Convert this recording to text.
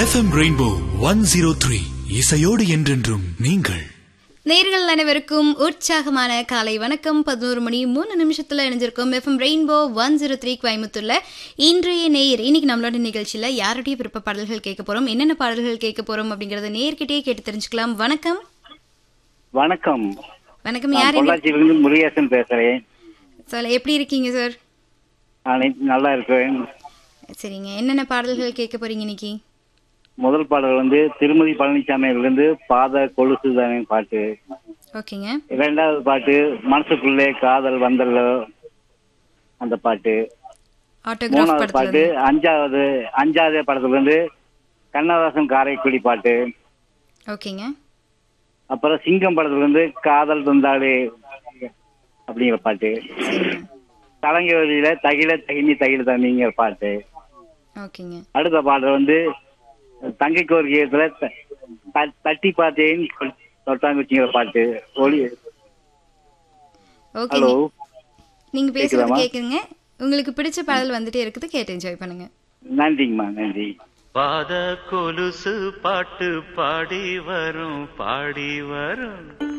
FM rainbow one zero three இசையோடு என்றென்றும் நீங்கள் நேர்கள் அனைவருக்கும் உற்சாகமான காலை வணக்கம் பதினோரு மணி மூணு நிமிஷத்துல இணைஞ்சிருக்கும் FM rainbow one zero three கோயம்புத்தூர்ல இன்றைய நேயர் இன்னைக்கு நம்மளோட நிகழ்ச்சியில யாருடைய விருப்ப பாடல்கள் கேட்க போறோம் என்னென்ன பாடல்கள் கேட்க போறோம் அப்படிங்கறத நேர்கிட்டயே கேட்டு தெரிஞ்சுக்கலாம் வணக்கம் வணக்கம் வணக்கம் நான் யார் என்ன- பொள்ளாச்சியிலிருந்து முருகேசன் பேசுறேன் சொல்ல எப்படி இருக்கீங்க சார் நான் நல்லா இருக்கிறேன் சரிங்க என்னென்ன பாடல்கள் கேட்க போறீங்க இன்னைக்கு முதல் பாடல் வந்து திருமதி பழனிசாமியிலிருந்து பாத கொலுசு தானே பாட்டு ஓகேங்க இரண்டாவது பாட்டு மனசுக்குள்ளே காதல் வந்தல்லோ அந்த பாட்டு ஆட்டோகிராஃப் மூணாவது படத்துல பாட்டு இருந்து. அஞ்சாவது அஞ்சாவது படத்துல இருந்து கண்ணதாசன் காரைக்குடி பாட்டு ஓகேங்க அப்புறம் சிங்கம் படத்துல இருந்து காதல் தந்தாலே அப்படிங்கிற பாட்டு சரிங்க கலங்கவதியில தகில தகினி தகில தண்ணிங்கிற பாட்டு ஓகேங்க அடுத்த பாடல் வந்து தங்கைக்கு ஒரு கீதத்துல த- த- தட்டி பார்த்தேன் தொட்டாங்குச்சிங்கிற பாட்டு ஒளி ஓகேங்க ஹலோ நீங்க பேசுறது கேக்குதாம்மா? கேக்குங்க உங்களுக்கு பிடிச்ச பாடல் வந்துட்டே இருக்குது கேட்டு என்ஜாய் பண்ணுங்க நன்றிங்கம்மா நன்றி பாத கொலுசு பாட்டு பாடி வரும் பாடி வரும்